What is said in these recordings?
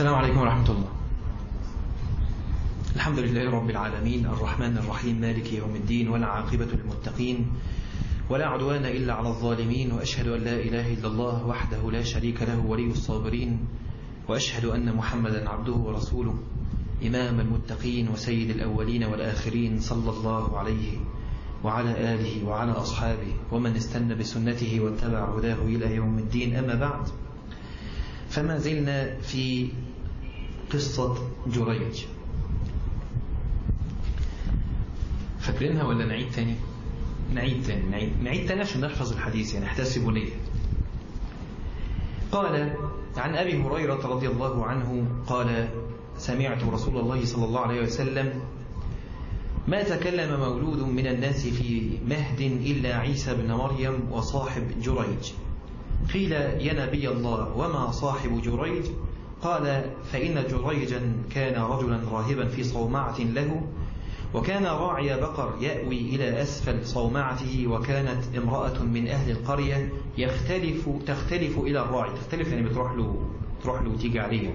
السلام عليكم ورحمة الله الحمد لله رب العالمين الرحمن الرحيم مالك يوم الدين ولا عاقبة للمتقين ولا عدوان إلا على الظالمين وأشهد أن لا إله إلا الله وحده لا شريك له ولي الصابرين وأشهد أن محمدا عبده ورسوله إمام المتقين وسيد الأولين والآخرين صلى الله عليه وعلى آله وعلى أصحابه ومن استنى بسنته واتبع هداه إلى يوم الدين أما بعد فما زلنا في قصة جريج فاكرينها ولا نعيد تاني نعيد تاني نعيد, نعيد تاني عشان نحفظ الحديث يعني احتسبوا ليه قال عن أبي هريرة رضي الله عنه قال سمعت رسول الله صلى الله عليه وسلم ما تكلم مولود من الناس في مهد إلا عيسى بن مريم وصاحب جريج قيل يا نبي الله وما صاحب جريج قال فإن جريجا كان رجلا راهبا في صومعة له وكان راعي بقر يأوي إلى أسفل صومعته وكانت امرأة من أهل القرية يختلف تختلف إلى الراعي تختلف يعني بتروح له تروح له وتيجي عليه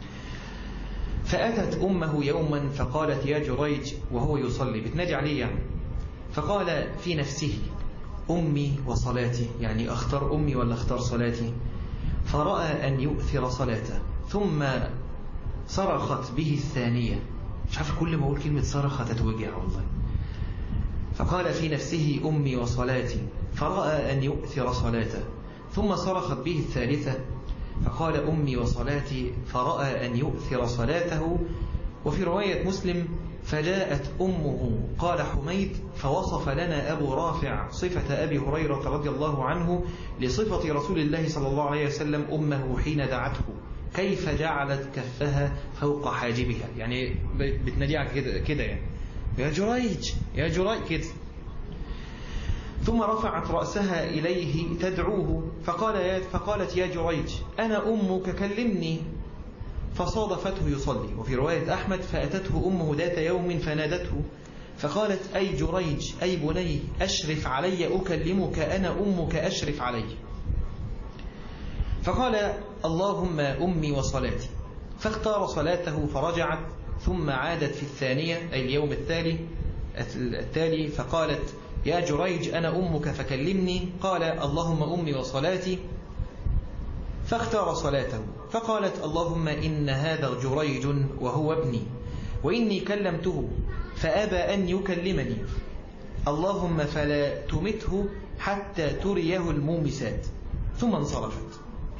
فأتت أمه يوما فقالت يا جريج وهو يصلي بتنادي عليه يعني فقال في نفسه أمي وصلاتي يعني أختار أمي ولا أختار صلاتي فرأى أن يؤثر صلاته ثم صرخت به الثانية مش عارف كل ما أقول كلمة صرخة تتوجع والله فقال في نفسه أمي وصلاتي فرأى أن يؤثر صلاته ثم صرخت به الثالثة فقال أمي وصلاتي فرأى أن يؤثر صلاته وفي رواية مسلم فجاءت أمه قال حميد فوصف لنا أبو رافع صفة أبي هريرة رضي الله عنه لصفة رسول الله صلى الله عليه وسلم أمه حين دعته كيف جعلت كفها فوق حاجبها يعني بتناديها كده كده يعني يا جريج يا جريج كده ثم رفعت رأسها إليه تدعوه فقال يا فقالت يا جريج أنا أمك كلمني فصادفته يصلي وفي رواية أحمد فأتته أمه ذات يوم فنادته فقالت أي جريج أي بني أشرف علي أكلمك أنا أمك أشرف علي فقال اللهم أمي وصلاتي فاختار صلاته فرجعت ثم عادت في الثانية أي اليوم التالي التالي فقالت يا جريج أنا أمك فكلمني قال اللهم أمي وصلاتي فاختار صلاته فقالت اللهم إن هذا جريج وهو ابني وإني كلمته فأبى أن يكلمني اللهم فلا تمته حتى تريه المومسات ثم انصرفت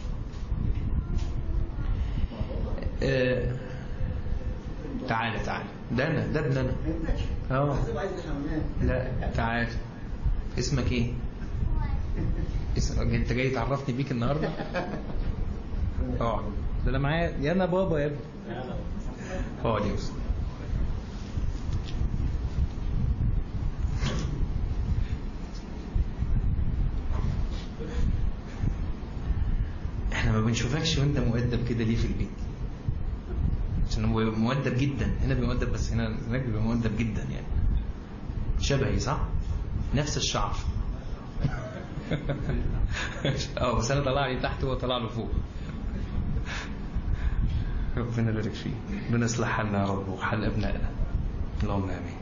آه تعالى تعالى ده أنا ده ابن أنا اه لا تعالى اسمك ايه اسمك انت جاي تعرفني بيك النهارده اه ده انا معايا يا انا بابا يا ابني اقعد يا استاذ احنا ما بنشوفكش وانت مؤدب كده ليه في البيت عشان هو مؤدب جدا هنا بيبقى مؤدب بس هنا هناك بيبقى مؤدب جدا يعني شبهي صح نفس الشعر اه بس انا طلع لي تحت وهو طلع له فوق ربنا يبارك فيه ربنا يصلح حالنا يا رب وحال ابنائنا اللهم امين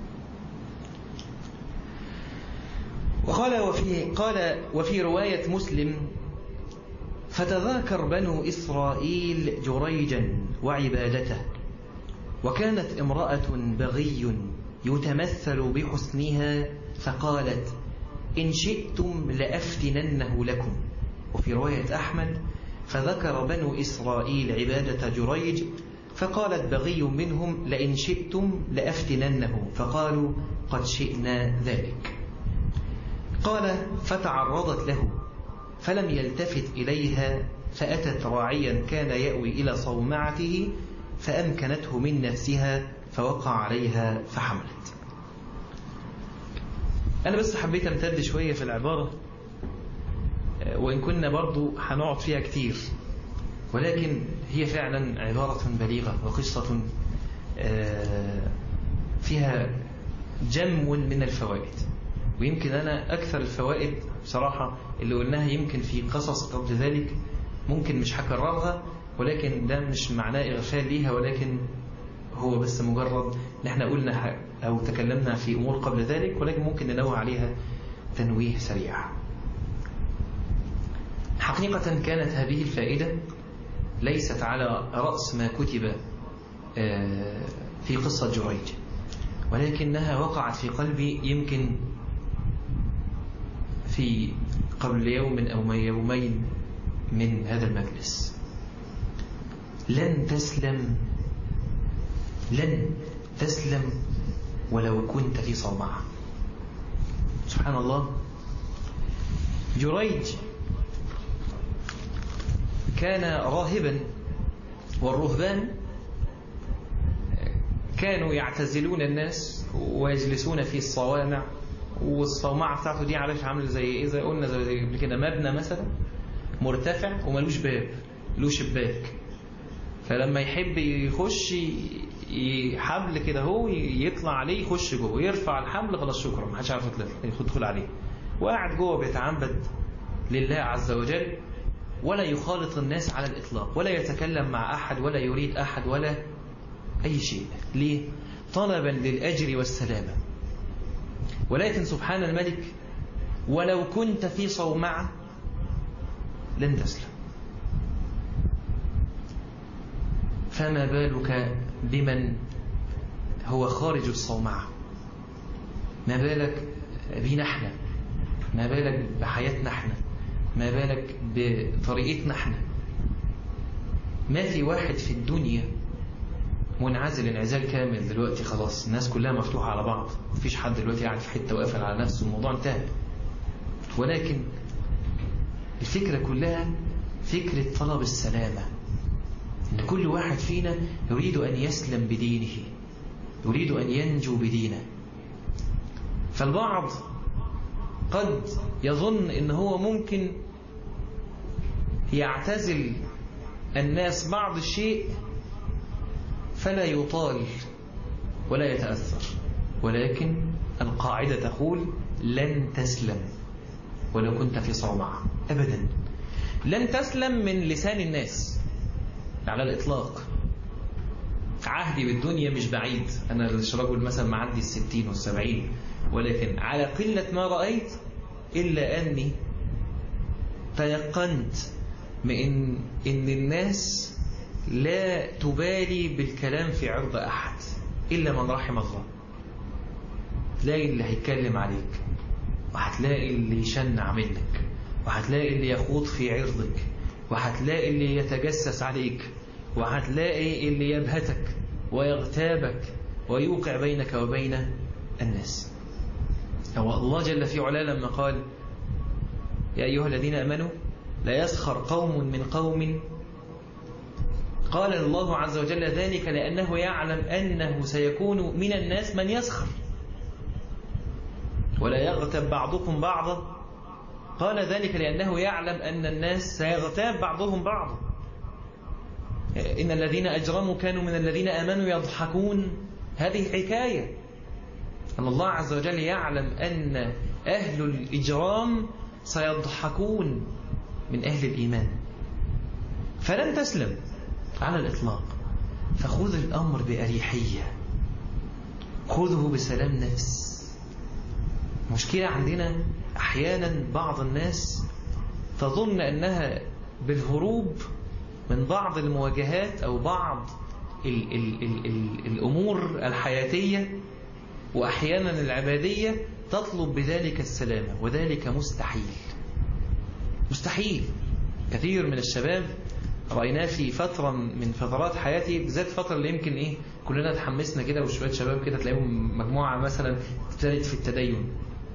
وقال وفي قال وفي رواية مسلم فتذاكر بنو إسرائيل جريجا وعبادته وكانت امرأة بغي يتمثل بحسنها فقالت إن شئتم لأفتننه لكم وفي رواية أحمد فذكر بنو إسرائيل عبادة جريج فقالت بغي منهم لئن شئتم لأفتننه فقالوا قد شئنا ذلك قال فتعرضت له فلم يلتفت إليها فأتت راعيا كان يأوي إلى صومعته فأمكنته من نفسها فوقع عليها فحملت أنا بس حبيت أمتد شوية في العبارة وإن كنا برضو هنقعد فيها كتير ولكن هي فعلا عبارة بليغة وقصة فيها جم من الفوائد ويمكن أنا أكثر الفوائد بصراحة اللي قلناها يمكن في قصص قبل ذلك ممكن مش هكررها ولكن ده مش معناه إغفال ليها ولكن هو بس مجرد ان احنا قلنا أو تكلمنا في أمور قبل ذلك ولكن ممكن ننوه عليها تنويه سريع حقيقة كانت هذه الفائدة ليست على رأس ما كتب في قصة جريج ولكنها وقعت في قلبي يمكن في قبل يوم أو يومين من هذا المجلس لن تسلم لن تسلم ولو كنت في صومعة سبحان الله جريج كان راهبا والرهبان كانوا يعتزلون الناس ويجلسون في الصوامع والصومعة بتاعته دي عارف عامل زي ايه زي قلنا زي قبل كده مبنى مثلا مرتفع وملوش باب له شباك فلما يحب يخش حبل كده هو يطلع عليه يخش جوه يرفع الحمل خلاص شكرا ما حدش عارف يدخل عليه وقاعد جوه بيتعبد لله عز وجل ولا يخالط الناس على الإطلاق ولا يتكلم مع أحد ولا يريد أحد ولا أي شيء ليه؟ طلبا للأجر والسلامة ولكن سبحان الملك ولو كنت في صومعة لن تسلم فما بالك بمن هو خارج الصومعة ما بالك بينا احنا ما بالك بحياتنا احنا ما بالك بطريقتنا احنا ما في واحد في الدنيا منعزل انعزال كامل دلوقتي خلاص الناس كلها مفتوحة على بعض مفيش حد دلوقتي قاعد في حتة وقافل على نفسه الموضوع انتهى ولكن الفكرة كلها فكرة طلب السلامة إن كل واحد فينا يريد أن يسلم بدينه يريد أن ينجو بدينه فالبعض قد يظن إن هو ممكن يعتزل الناس بعض الشيء فلا يطال ولا يتأثر ولكن القاعدة تقول لن تسلم ولو كنت في صومعة أبدا لن تسلم من لسان الناس على الإطلاق عهدي بالدنيا مش بعيد أنا رجل مثلا معدي الستين والسبعين ولكن على قلة ما رأيت إلا أني تيقنت من إن الناس لا تبالي بالكلام في عرض أحد إلا من رحم الله تلاقي اللي هيتكلم عليك وهتلاقي اللي يشنع منك وهتلاقي اللي يخوض في عرضك وهتلاقي اللي يتجسس عليك وهتلاقي اللي يبهتك ويغتابك ويوقع بينك وبين الناس هو الله جل في علا لما قال يا أيها الذين أمنوا لا يسخر قوم من قوم قال الله عز وجل ذلك لأنه يعلم أنه سيكون من الناس من يسخر ولا يغتب بعضكم بعضا قال ذلك لأنه يعلم أن الناس سيغتاب بعضهم بعضا إن الذين أجرموا كانوا من الذين آمنوا يضحكون هذه حكاية أن الله عز وجل يعلم أن أهل الإجرام سيضحكون من أهل الإيمان فلن تسلم على الإطلاق فخذ الأمر بأريحية خذه بسلام نفس مشكلة عندنا أحيانا بعض الناس تظن أنها بالهروب من بعض المواجهات أو بعض ال ال ال ال الأمور الحياتية وأحيانا العبادية تطلب بذلك السلامة وذلك مستحيل مستحيل كثير من الشباب رأيناه في فترة من فترات حياتي بالذات الفترة اللي يمكن إيه كلنا تحمسنا كده وشوية شباب كده تلاقيهم مجموعة مثلا ابتدت في التدين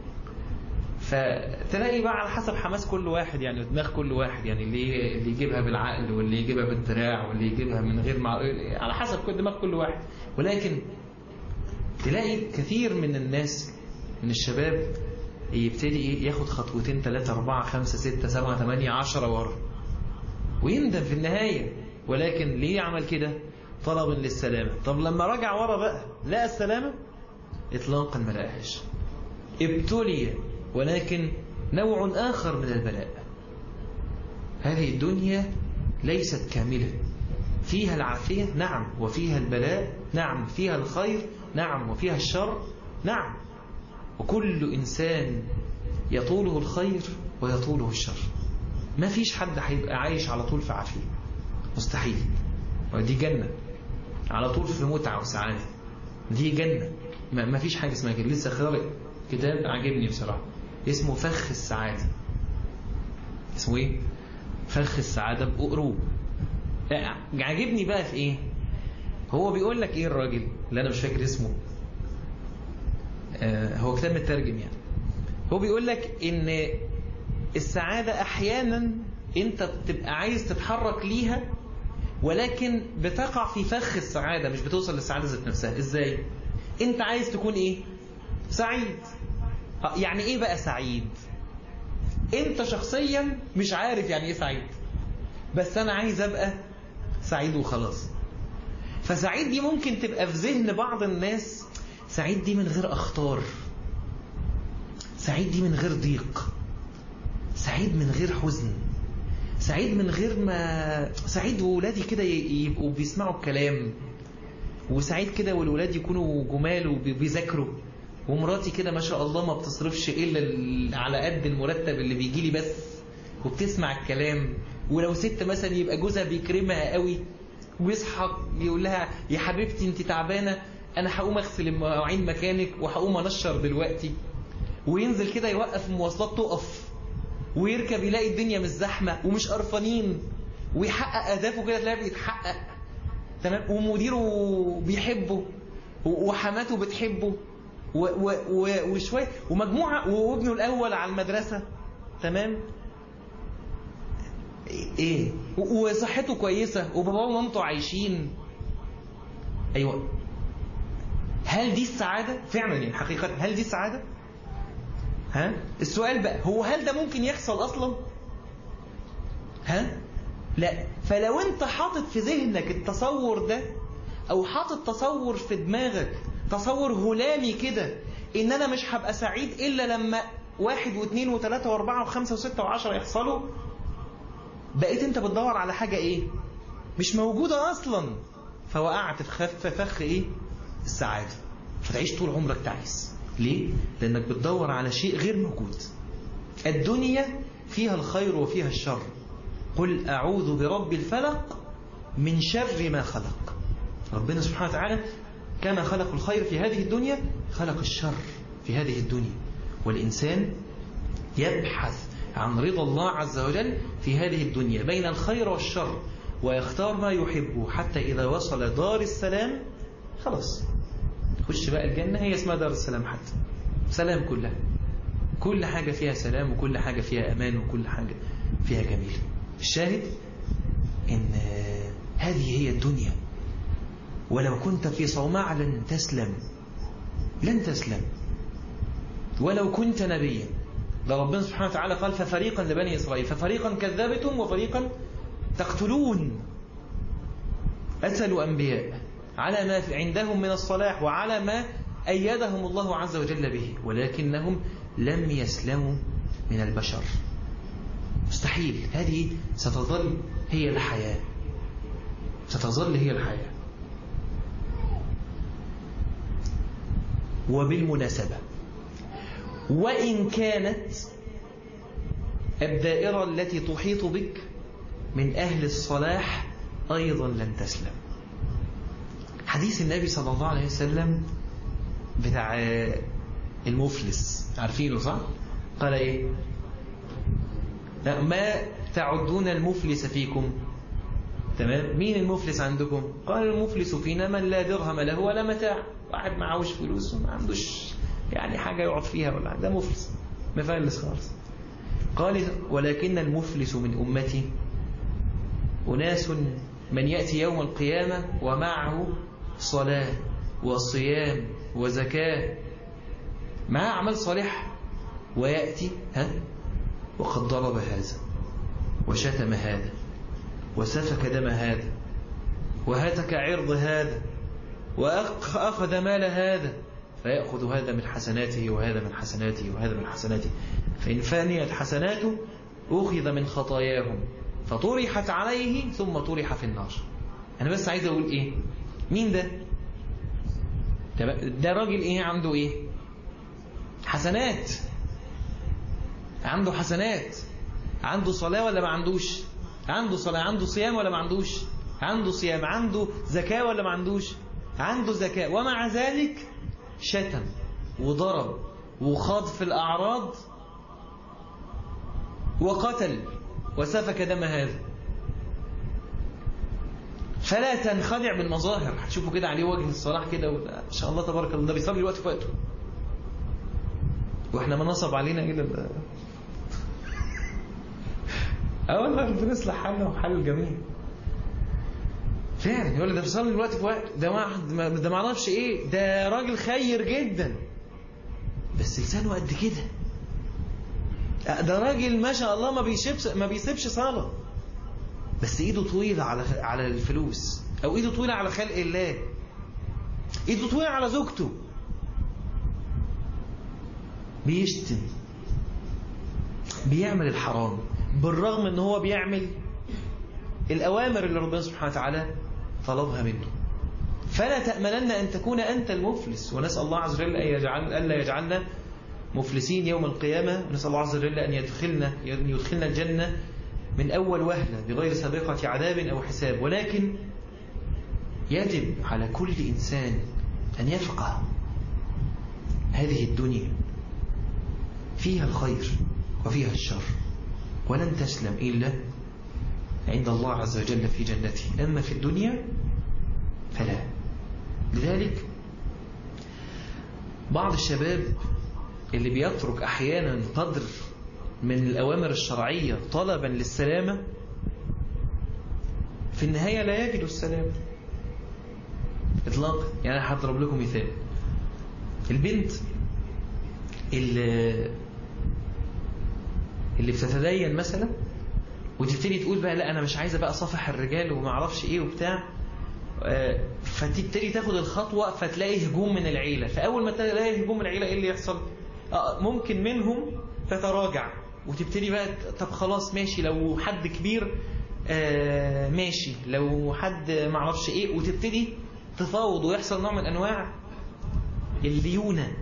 فتلاقي بقى على حسب حماس كل واحد يعني دماغ كل واحد يعني اللي اللي يجيبها بالعقل واللي يجيبها بالدراع واللي يجيبها من غير مع... على حسب كل دماغ كل واحد ولكن تلاقي كثير من الناس من الشباب يبتدي ياخد خطوتين ثلاثة أربعة خمسة ستة سبعة ثمانية عشرة ورا ويندم في النهاية ولكن ليه عمل كده طلبا للسلامة طب لما رجع ورا بقى لقى السلامة إطلاقا ما لقاهاش ابتلي ولكن نوع آخر من البلاء هذه الدنيا ليست كاملة فيها العافية نعم وفيها البلاء نعم فيها الخير نعم وفيها الشر نعم وكل إنسان يطوله الخير ويطوله الشر ما فيش حد هيبقى عايش على طول في عافية مستحيل ودي جنة على طول في متعة وسعادة دي جنة ما فيش حاجة اسمها كده لسه خارق كتاب عجبني بصراحة اسمه فخ السعادة اسمه ايه فخ السعادة بقروب عجبني بقى في ايه هو بيقول لك ايه الراجل اللي انا مش فاكر اسمه آه هو كتاب مترجم يعني هو بيقول لك ان السعادة احيانا انت بتبقى عايز تتحرك ليها ولكن بتقع في فخ السعادة مش بتوصل للسعادة ذات نفسها ازاي انت عايز تكون ايه سعيد يعني ايه بقى سعيد انت شخصيا مش عارف يعني ايه سعيد بس انا عايز ابقى سعيد وخلاص فسعيد دي ممكن تبقى في ذهن بعض الناس سعيد دي من غير اخطار سعيد دي من غير ضيق سعيد من غير حزن سعيد من غير ما سعيد وولادي كده يبقوا بيسمعوا الكلام وسعيد كده والولاد يكونوا جمال وبيذاكروا ومراتي كده ما شاء الله ما بتصرفش الا على قد المرتب اللي بيجي لي بس وبتسمع الكلام ولو ست مثلا يبقى جوزها بيكرمها قوي ويصحى يقول لها يا حبيبتي انت تعبانه انا هقوم اغسل المواعين مكانك وهقوم انشر دلوقتي وينزل كده يوقف المواصلات تقف ويركب يلاقي الدنيا مش زحمه ومش قرفانين ويحقق اهدافه كده تلاقيه بيتحقق تمام ومديره بيحبه وحماته بتحبه و و و وشويه ومجموعه وابنه الاول على المدرسه تمام ايه وصحته كويسه وباباه ومامته عايشين ايوه هل دي السعاده فعلا يعني حقيقه هل دي السعاده ها السؤال بقى هو هل ده ممكن يحصل اصلا ها لا فلو انت حاطط في ذهنك التصور ده او حاطط تصور في دماغك تصور هلامي كده ان انا مش هبقى سعيد الا لما واحد واثنين وثلاثة واربعة وخمسة وستة وعشرة يحصلوا بقيت انت بتدور على حاجة ايه مش موجودة اصلا فوقعت في خف فخ ايه السعادة فتعيش طول عمرك تعيس ليه لانك بتدور على شيء غير موجود الدنيا فيها الخير وفيها الشر قل اعوذ برب الفلق من شر ما خلق ربنا سبحانه وتعالى كما خلق الخير في هذه الدنيا خلق الشر في هذه الدنيا والإنسان يبحث عن رضا الله عز وجل في هذه الدنيا بين الخير والشر ويختار ما يحبه حتى إذا وصل دار السلام خلاص خش بقى الجنة هي اسمها دار السلام حتى سلام كلها كل حاجة فيها سلام وكل حاجة فيها أمان وكل حاجة فيها جميل الشاهد إن هذه هي الدنيا ولو كنت في صومعة لن تسلم لن تسلم ولو كنت نبيا ده ربنا سبحانه وتعالى قال ففريقا لبني إسرائيل ففريقا كذبتم وفريقا تقتلون أسألوا أنبياء على ما عندهم من الصلاح وعلى ما أيدهم الله عز وجل به ولكنهم لم يسلموا من البشر مستحيل هذه ستظل هي الحياة ستظل هي الحياة وبالمناسبة وإن كانت الدائرة التي تحيط بك من أهل الصلاح أيضا لن تسلم حديث النبي صلى الله عليه وسلم بتاع المفلس عارفينه صح؟ قال إيه ما تعدون المفلس فيكم تمام مين المفلس عندكم قال المفلس فينا من لا درهم له ولا متاع واحد معهوش فلوس وما عندوش يعني حاجة يقعد فيها ولا ده مفلس مفلس خالص قال ولكن المفلس من أمتي أناس من يأتي يوم القيامة ومعه صلاة وصيام وزكاة معه أعمال صالحة ويأتي ها وقد ضرب هذا وشتم هذا وسفك دم هذا وهتك عرض هذا وأخذ مال هذا فيأخذ هذا من حسناته وهذا من حسناته وهذا من حسناته فإن فانيت حسناته أخذ من خطاياهم فطرحت عليه ثم طرح في النار أنا بس عايز أقول إيه مين ده ده راجل إيه عنده إيه حسنات عنده حسنات عنده صلاة ولا ما عندوش عنده صلاة عنده صيام ولا ما عندوش عنده صيام عنده زكاة ولا ما عندوش عنده زكاة ومع ذلك شتم وضرب وخاض في الأعراض وقتل وسفك دم هذا فلا تنخدع بالمظاهر هتشوفوا كده عليه وجه الصلاح كده ما شاء الله تبارك الله ده بيصلي الوقت في وقته واحنا ما نصب علينا الا اه والله ربنا يصلح حالنا وحال الجميع فعلا يقول ده بيصلي الوقت في وقت ده ما ده ما اعرفش ايه ده راجل خير جدا بس لسانه قد كده ده راجل ما شاء الله ما بيسيبش ما بيسيبش صلاه بس ايده طويله على على الفلوس او ايده طويله على خلق الله ايده طويله على زوجته بيشتم بيعمل الحرام بالرغم ان هو بيعمل الأوامر اللي ربنا سبحانه وتعالى طلبها منه فلا تأمنن أن تكون أنت المفلس ونسأل الله عز وجل أن يجعل ألا يجعلنا مفلسين يوم القيامة ونسأل الله عز وجل أن يدخلنا يدخلنا الجنة من أول وهلة بغير سابقة عذاب أو حساب ولكن يجب على كل إنسان أن يفقه هذه الدنيا فيها الخير وفيها الشر ولن تسلم إلا عند الله عز وجل في جنته أما في الدنيا فلا لذلك بعض الشباب اللي بيترك أحيانا قدر من الأوامر الشرعية طلبا للسلامة في النهاية لا يجد السلامة إطلاقا يعني أنا هضرب لكم مثال البنت اللي اللي بتتدين مثلا وتبتدي تقول بقى لا انا مش عايزه بقى صافح الرجال وما اعرفش ايه وبتاع فتبتدي تاخد الخطوه فتلاقي هجوم من العيله فاول ما تلاقي هجوم من العيله ايه اللي يحصل ممكن منهم تتراجع وتبتدي بقى طب خلاص ماشي لو حد كبير ماشي لو حد ما اعرفش ايه وتبتدي تفاوض ويحصل نوع من انواع الليونه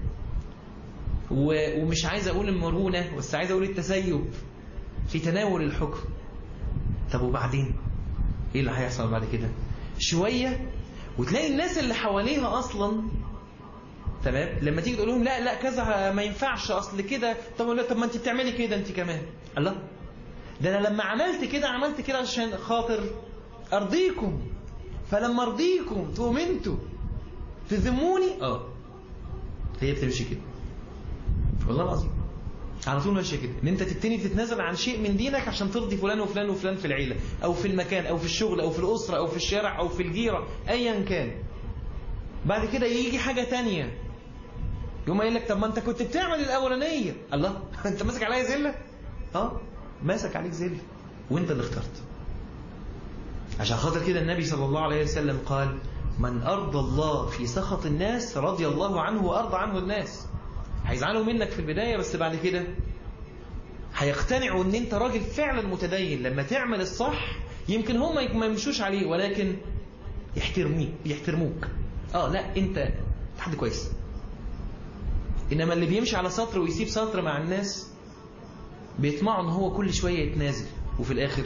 ومش عايز اقول المرونه بس عايز اقول التسيب في تناول الحكم طب وبعدين ايه اللي هيحصل بعد كده شوية وتلاقي الناس اللي حواليها اصلا تمام لما تيجي تقول لهم لا لا كذا ما ينفعش اصل كده طب لا طب ما انت بتعملي كده انت كمان الله ده انا لما عملت كده عملت كده عشان خاطر ارضيكم فلما ارضيكم تقوم انتوا تذموني اه هي بتمشي كده والله العظيم على طول ماشيه كده ان انت تبتدي تتنازل عن شيء من دينك عشان ترضي فلان وفلان وفلان في العيله او في المكان او في الشغل او في الاسره او في الشارع او في الجيره ايا كان بعد كده يجي حاجه تانية يقوم قايل لك طب ما انت كنت بتعمل الاولانيه الله انت ماسك عليا زله اه ماسك عليك زله وانت اللي اخترت عشان خاطر كده النبي صلى الله عليه وسلم قال من ارضى الله في سخط الناس رضي الله عنه وارضى عنه الناس هيزعلوا منك في البداية بس بعد كده هيقتنعوا ان انت راجل فعلا متدين لما تعمل الصح يمكن هم ما يمشوش عليه ولكن يحترميك يحترموك اه لا انت حد كويس انما اللي بيمشي على سطر ويسيب سطر مع الناس بيطمعوا ان هو كل شوية يتنازل وفي الاخر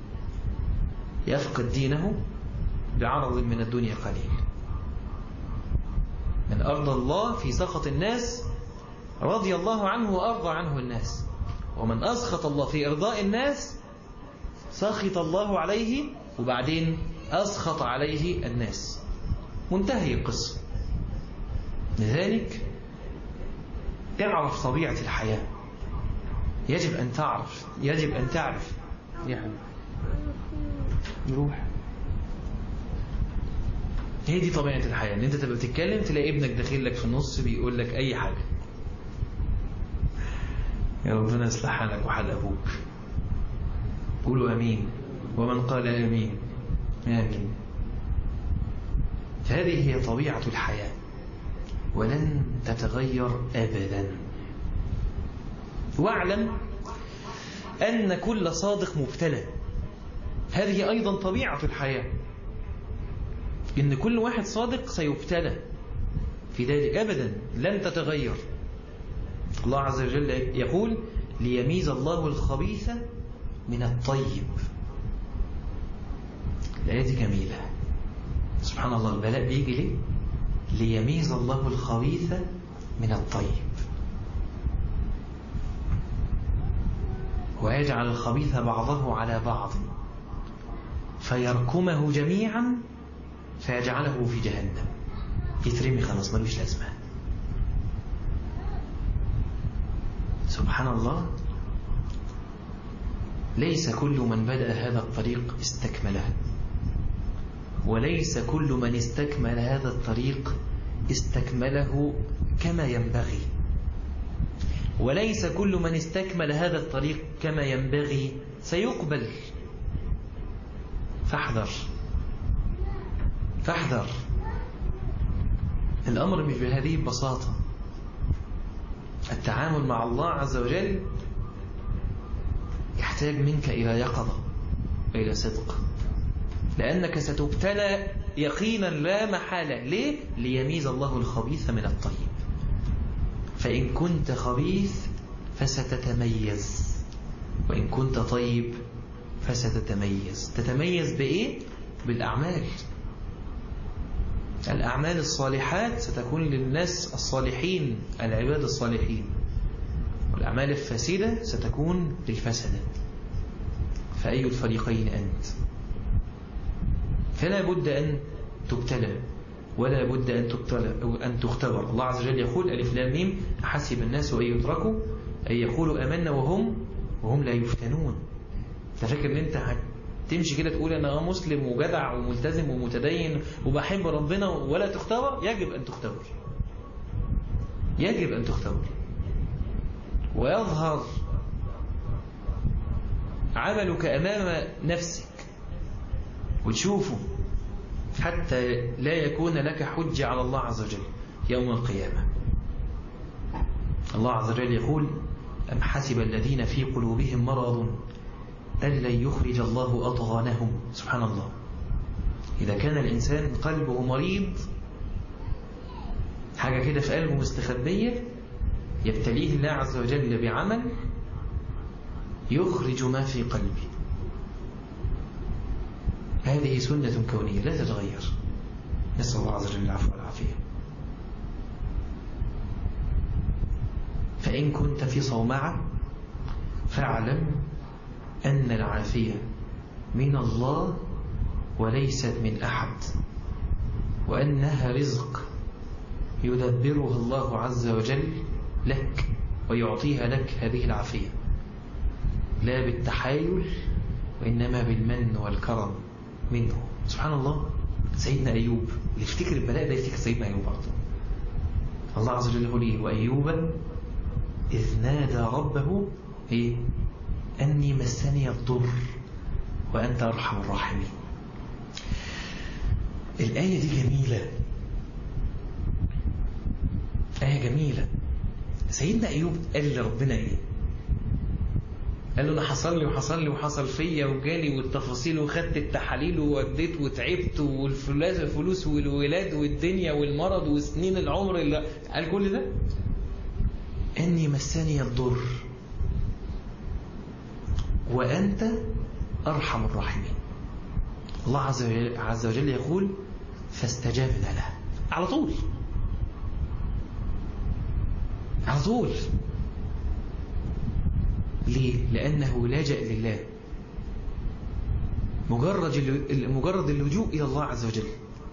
يفقد دينه بعرض من الدنيا قليل من أرض الله في سخط الناس رضي الله عنه وأرضى عنه الناس ومن أسخط الله في إرضاء الناس سخط الله عليه وبعدين أسخط عليه الناس منتهي القصة لذلك اعرف طبيعة الحياة يجب أن تعرف يجب أن تعرف يا حبيبي نروح هي دي طبيعة الحياة ان انت تبقى بتتكلم تلاقي ابنك داخل لك في النص بيقول لك اي حاجة يا ربنا يصلح حالك وحال ابوك قولوا امين ومن قال امين امين فهذه هي طبيعة الحياة ولن تتغير ابدا واعلم ان كل صادق مبتلى هذه ايضا طبيعة الحياة إن كل واحد صادق سيبتلى في ذلك أبدا لن تتغير الله عز وجل يقول ليميز الله الخبيث من الطيب الآية دي جميلة سبحان الله البلاء بيجي ليه ليميز الله الخبيث من الطيب ويجعل الخبيث بعضه على بعض فيركمه جميعا فيجعله في جهنم يترمي خلاص ملوش لازمة سبحان الله ليس كل من بدأ هذا الطريق استكمله وليس كل من استكمل هذا الطريق استكمله كما ينبغي وليس كل من استكمل هذا الطريق كما ينبغي سيقبل فاحذر فاحذر الأمر مش بهذه البساطة التعامل مع الله عز وجل يحتاج منك إلى يقظة وإلى صدق لأنك ستبتلى يقينا لا محالة ليه؟ ليميز الله الخبيث من الطيب فإن كنت خبيث فستتميز وإن كنت طيب فستتميز تتميز بإيه؟ بالأعمال الأعمال الصالحات ستكون للناس الصالحين العباد الصالحين والأعمال الفاسدة ستكون للفسدة فأي الفريقين أنت فلا بد أن تبتلى ولا بد أن تبتلى أو أن تختبر الله عز وجل يقول ألف لام ميم حسب الناس أن يتركوا أن يقولوا أمنا وهم وهم لا يفتنون أنت فاكر إن أنت تمشي كده تقول أنا مسلم وجدع وملتزم ومتدين وبحب ربنا ولا تختبر يجب أن تختبر يجب أن تختبر ويظهر عملك أمام نفسك وتشوفه حتى لا يكون لك حجة على الله عز وجل يوم القيامة الله عز وجل يقول أم حسب الذين في قلوبهم مرض أن لن يخرج الله أضغانهم سبحان الله إذا كان الإنسان قلبه مريض حاجة كده في قلبه مستخبية يبتليه الله عز وجل بعمل يخرج ما في قلبه هذه سنة كونية لا تتغير نسأل الله عز وجل العفو والعافية فإن كنت في صومعة فاعلم أن العافية من الله وليست من أحد وأنها رزق يدبرها الله عز وجل لك ويعطيها لك هذه العافية لا بالتحايل وإنما بالمن والكرم منه سبحان الله سيدنا أيوب اللي يفتكر البلاء ده يفتكر سيدنا أيوب برضه الله عز وجل يقول إيه وأيوب إذ نادى ربه إيه أني مسني الضر وأنت أرحم الراحمين الآية دي جميلة آية جميلة سيدنا أيوب قال لربنا إيه قال له أنا حصل لي وحصل لي وحصل فيا وجالي والتفاصيل وخدت التحاليل ووديت وتعبت والفلوس والولاد والدنيا والمرض وسنين العمر اللي قال كل ده أني مسني الضر وأنت أرحم الراحمين الله عز وجل يقول فاستجابنا له على طول على طول ليه؟ لأنه لجأ لله مجرد مجرد اللجوء إلى الله عز وجل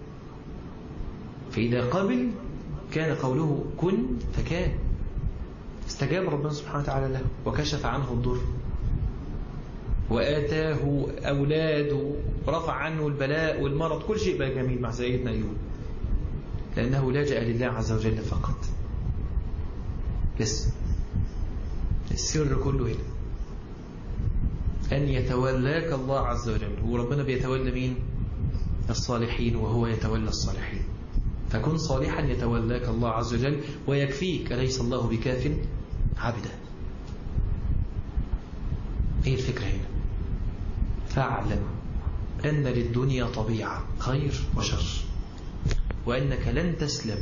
فإذا قبل كان قوله كن فكان استجاب ربنا سبحانه وتعالى له وكشف عنه الضر وآتاه أولاده ورفع عنه البلاء والمرض كل شيء بقى جميل مع سيدنا أيوب لأنه لجأ لله عز وجل فقط بس السر كله هنا أن يتولاك الله عز وجل وربنا بيتولى مين الصالحين وهو يتولى الصالحين فكن صالحا يتولاك الله عز وجل ويكفيك أليس الله بكاف عبدا ايه الفكرة هنا فاعلم أن للدنيا طبيعة خير وشر وأنك لن تسلم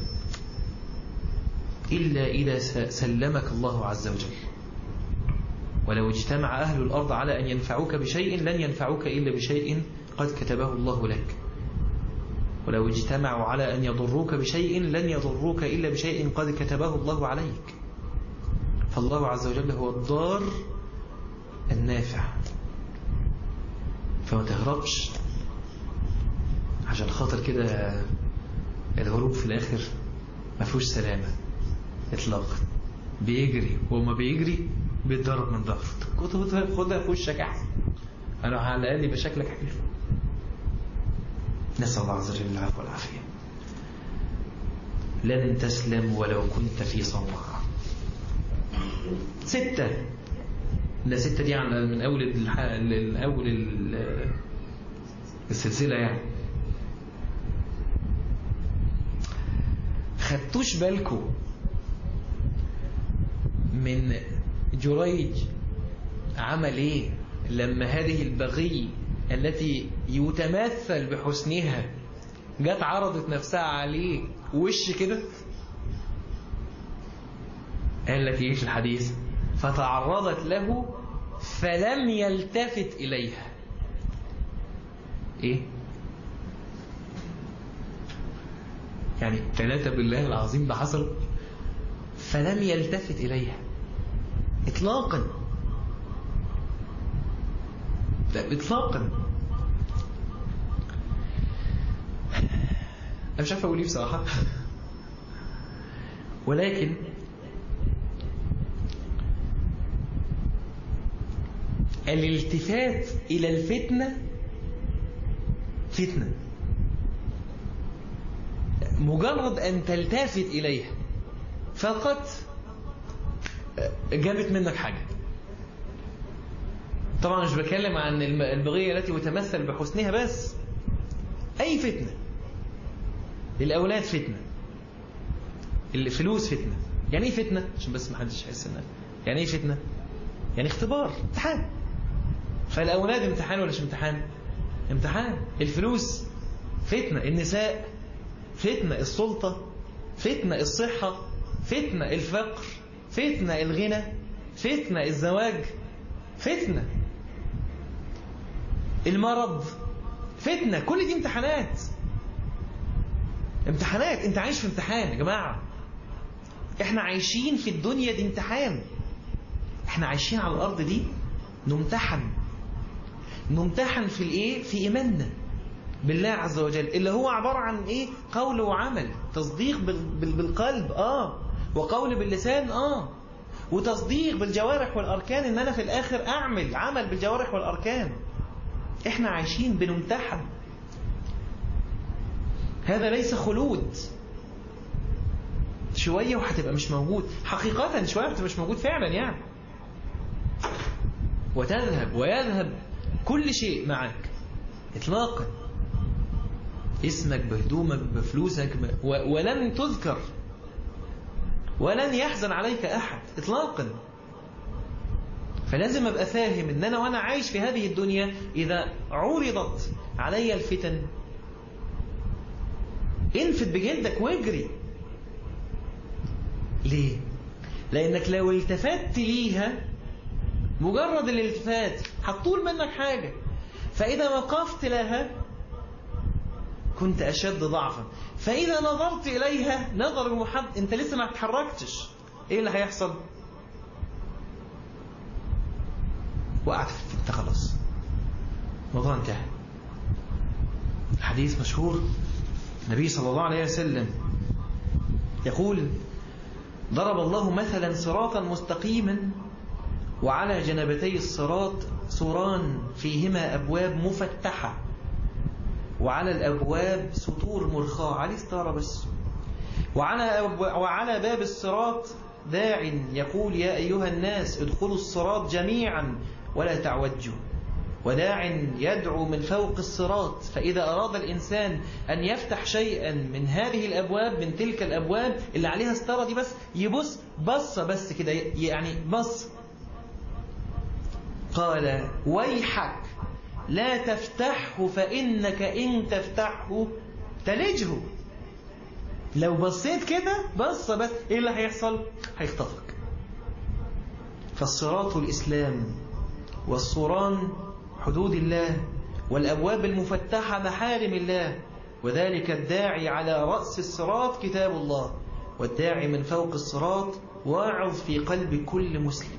إلا إذا سلمك الله عز وجل ولو اجتمع أهل الأرض على أن ينفعوك بشيء لن ينفعوك إلا بشيء قد كتبه الله لك ولو اجتمعوا على أن يضروك بشيء لن يضروك إلا بشيء قد كتبه الله عليك فالله عز وجل هو الضار النافع فما تهربش عشان خاطر كده الهروب في الآخر ما فيهوش سلامة إطلاقا بيجري وما بيجري بيتضرب من ظهره كنت خدها في وشك أحسن أنا على الأقل يبقى شكلك حلو نسأل الله عز وجل العفو والعافية لن تسلم ولو كنت في صنعاء ستة لا ستة دي على من أول الح... أول السلسلة يعني خدتوش بالكم من جريج عمل ايه لما هذه البغي التي يتمثل بحسنها جت عرضت نفسها عليه وش كده قال لك ايه في الحديث فتعرضت له فلم يلتفت إليها ايه يعني ثلاثة بالله العظيم ده حصل فلم يلتفت إليها إطلاقا إطلاقا أنا مش عارف أقول إيه بصراحة ولكن الالتفات إلى الفتنة فتنة مجرد أن تلتفت إليها فقط جابت منك حاجة طبعا مش بكلم عن البغية التي يتمثل بحسنها بس أي فتنة الأولاد فتنة الفلوس فتنة يعني ايه فتنة عشان بس ما حدش يحس انها يعني ايه فتنة يعني اختبار امتحان فالأولاد امتحان ولا مش امتحان امتحان الفلوس فتنة النساء فتنة السلطة فتنة الصحة فتنة الفقر فتنة الغنى فتنة الزواج فتنة المرض فتنة كل دي امتحانات امتحانات انت عايش في امتحان يا جماعة احنا عايشين في الدنيا دي امتحان احنا عايشين على الارض دي نمتحن نمتحن في الايه في ايماننا بالله عز وجل اللي هو عبارة عن ايه قول وعمل تصديق بالقلب اه وقول باللسان اه وتصديق بالجوارح والاركان ان انا في الاخر اعمل عمل بالجوارح والاركان احنا عايشين بنمتحن هذا ليس خلود شوية وهتبقى مش موجود حقيقة شوية هتبقى مش موجود فعلا يعني وتذهب ويذهب كل شيء معك اطلاقا اسمك بهدومك بفلوسك ب... و... ولن تذكر ولن يحزن عليك أحد اطلاقا فلازم أبقى فاهم ان أنا وأنا عايش في هذه الدنيا إذا عرضت علي الفتن انفت بجلدك واجري ليه لأنك لو التفت ليها مجرد الالتفات هتطول منك حاجة فإذا وقفت لها كنت أشد ضعفا فإذا نظرت إليها نظر المحب أنت لسه ما اتحركتش إيه اللي هيحصل وقعت في الفتنة خلاص الموضوع انتهى الحديث مشهور النبي صلى الله عليه وسلم يقول ضرب الله مثلا صراطا مستقيما وعلى جنبتي الصراط سوران فيهما أبواب مفتحة وعلى الأبواب سطور مرخاة عليه ستارة بس وعلى, وعلى باب الصراط داع يقول يا أيها الناس ادخلوا الصراط جميعا ولا تعوجوا وداع يدعو من فوق الصراط فإذا أراد الإنسان أن يفتح شيئا من هذه الأبواب من تلك الأبواب اللي عليها ستارة دي بس يبص بصة بس كده يعني بص قال ويحك لا تفتحه فإنك إن تفتحه تلجه لو بصيت كده بص بس ايه اللي هيحصل هيخطفك فالصراط الإسلام والصوران حدود الله والأبواب المفتحة محارم الله وذلك الداعي على رأس الصراط كتاب الله والداعي من فوق الصراط واعظ في قلب كل مسلم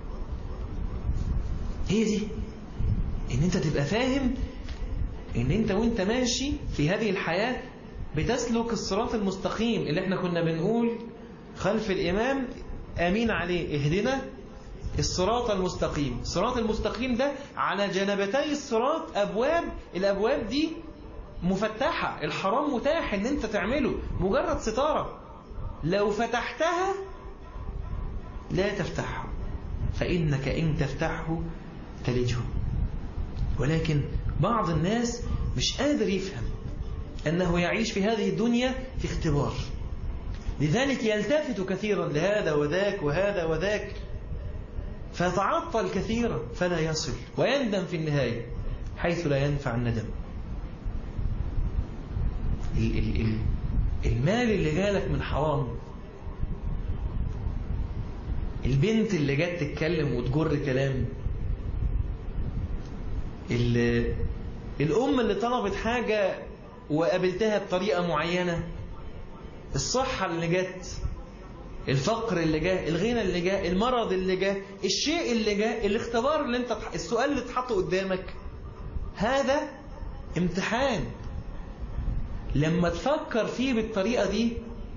هي دي ان انت تبقى فاهم ان انت وانت ماشي في هذه الحياة بتسلك الصراط المستقيم اللي احنا كنا بنقول خلف الامام امين عليه اهدنا الصراط المستقيم الصراط المستقيم ده على جنبتي الصراط ابواب الابواب دي مفتحة الحرام متاح ان انت تعمله مجرد ستارة لو فتحتها لا تفتحه فإنك إن تفتحه تلجه ولكن بعض الناس مش قادر يفهم أنه يعيش في هذه الدنيا في اختبار لذلك يلتفت كثيرا لهذا وذاك وهذا وذاك فيتعطل كثيرا فلا يصل ويندم في النهاية حيث لا ينفع الندم المال اللي جالك من حرام البنت اللي جت تتكلم وتجر كلام الأم اللي طلبت حاجة وقابلتها بطريقة معينة الصحة اللي جت الفقر اللي جاء الغنى اللي جاء المرض اللي جاء الشيء اللي جاء الاختبار اللي انت السؤال اللي اتحط قدامك هذا امتحان لما تفكر فيه بالطريقة دي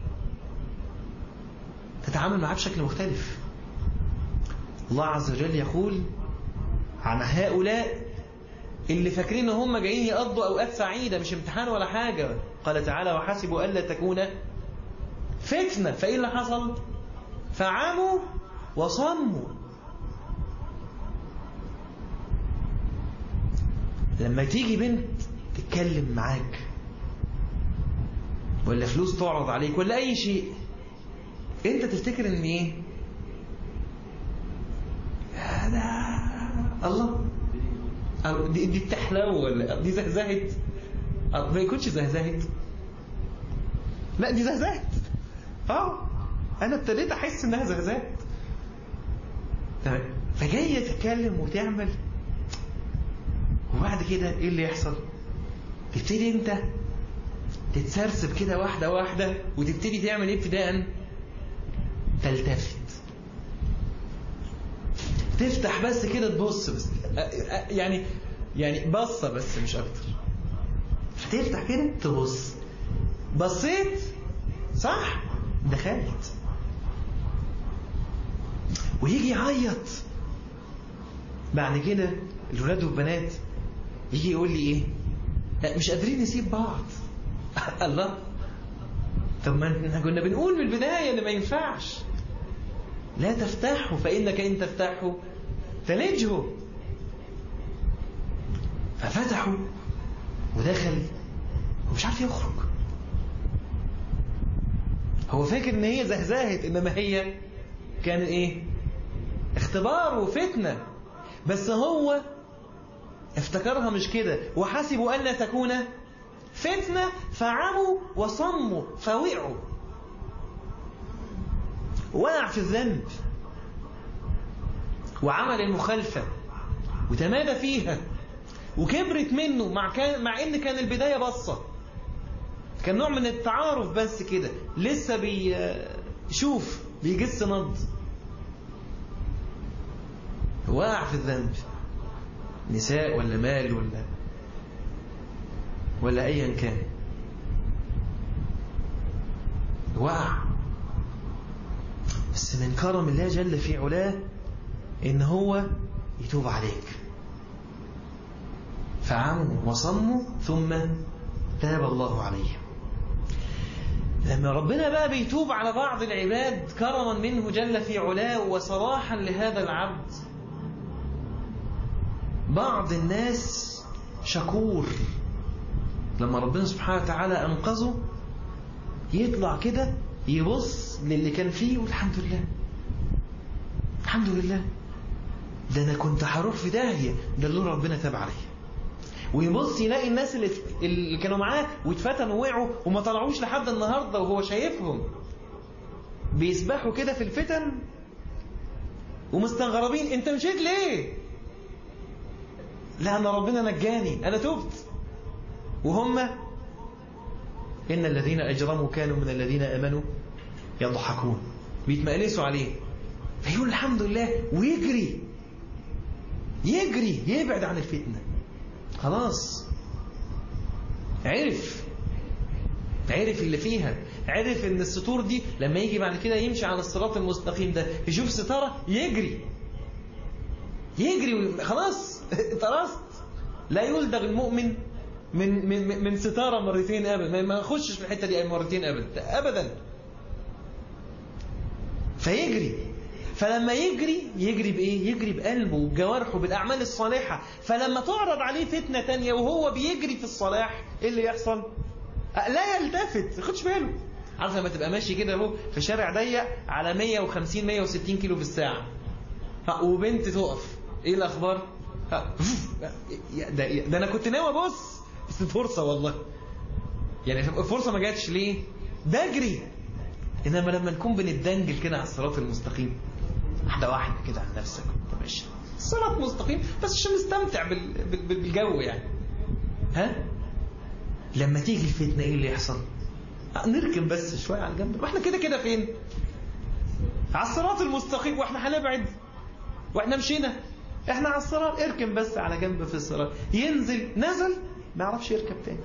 تتعامل معاه بشكل مختلف الله عز وجل يقول عن هؤلاء اللي فاكرين ان هم جايين يقضوا اوقات سعيدة مش امتحان ولا حاجة قال تعالى وحسبوا ألا تكون فتنة فايه اللي حصل فعموا وصموا لما تيجي بنت تتكلم معاك ولا فلوس تعرض عليك ولا اي شيء انت تفتكر ان ايه هذا الله أو دي, دي بتحلو ولا دي زهزهت ما يكونش زهزهت لا دي زهزهت اه انا ابتديت احس انها زهزهت تمام فجايه تتكلم وتعمل وبعد كده ايه اللي يحصل تبتدي انت تتسرسب كده واحدة واحدة وتبتدي تعمل ايه ابتداء تلتفت تفتح بس كده تبص بس يعني يعني بصة بس مش اكتر فتفتح كده تبص بصيت صح دخلت ويجي يعيط بعد كده الولاد والبنات يجي يقول لي ايه مش قادرين نسيب بعض الله طب ما احنا كنا بنقول من البداية ان ما ينفعش لا تفتحه فإنك إن تفتحه تلجه ففتحوا ودخل ومش عارف يخرج هو فاكر ان هي زهزهت انما هي كان ايه اختبار وفتنة بس هو افتكرها مش كده وحسبوا أن تكون فتنة فعموا وصموا فوقعوا وقع في الذنب وعمل المخالفة وتمادى فيها وكبرت منه مع, كان مع ان كان البداية بصة كان نوع من التعارف بس كده لسه بيشوف بيجس نبض وقع في الذنب نساء ولا مال ولا ولا ايا كان وقع بس من كرم الله جل في علاه ان هو يتوب عليك فعموا وصموا ثم تاب الله عليهم لما ربنا بقى بيتوب على بعض العباد كرما منه جل في علاه وصلاحا لهذا العبد بعض الناس شكور لما ربنا سبحانه وتعالى أنقذه يطلع كده يبص للي كان فيه والحمد لله الحمد لله ده أنا كنت هروح في داهية ده اللي ربنا تاب عليه ويبص يلاقي الناس اللي, اللي كانوا معاه واتفتنوا ووقعوا وما طلعوش لحد النهارده وهو شايفهم بيسبحوا كده في الفتن ومستغربين انت مشيت ليه لا انا ربنا نجاني انا تبت وهم ان الذين اجرموا كانوا من الذين امنوا يضحكون بيتمأنسوا عليه فيقول الحمد لله ويجري يجري يبعد عن الفتنة خلاص عرف عرف اللي فيها عرف ان السطور دي لما يجي بعد كده يمشي على الصراط المستقيم ده يشوف ستارة يجري يجري خلاص اترست لا يلدغ المؤمن من من من ستارة مرتين ابدا ما يخشش في الحتة دي مرتين ابدا ابدا فيجري فلما يجري يجري بإيه؟ يجري بقلبه وبجوارحه بالأعمال الصالحة فلما تعرض عليه فتنة تانية وهو بيجري في الصلاح إيه اللي يحصل؟ لا يلتفت ما ياخدش باله عارف لما تبقى ماشي كده اهو في شارع ضيق على 150 160 كيلو في الساعة وبنت تقف ايه الاخبار ده, ده انا كنت ناوي ابص بس فرصة والله يعني فرصة ما جاتش ليه ده اجري انما لما نكون بنتدنجل كده على الصراط المستقيم واحدة واحدة كده عن نفسك وانت ماشي الصراط مستقيم بس عشان نستمتع بالجو يعني ها لما تيجي الفتنة ايه اللي يحصل نركن بس شوية على جنب واحنا كده كده فين على الصراط المستقيم واحنا هنبعد واحنا مشينا احنا على الصراط اركن بس على جنب في الصراط ينزل نزل ما يعرفش يركب تاني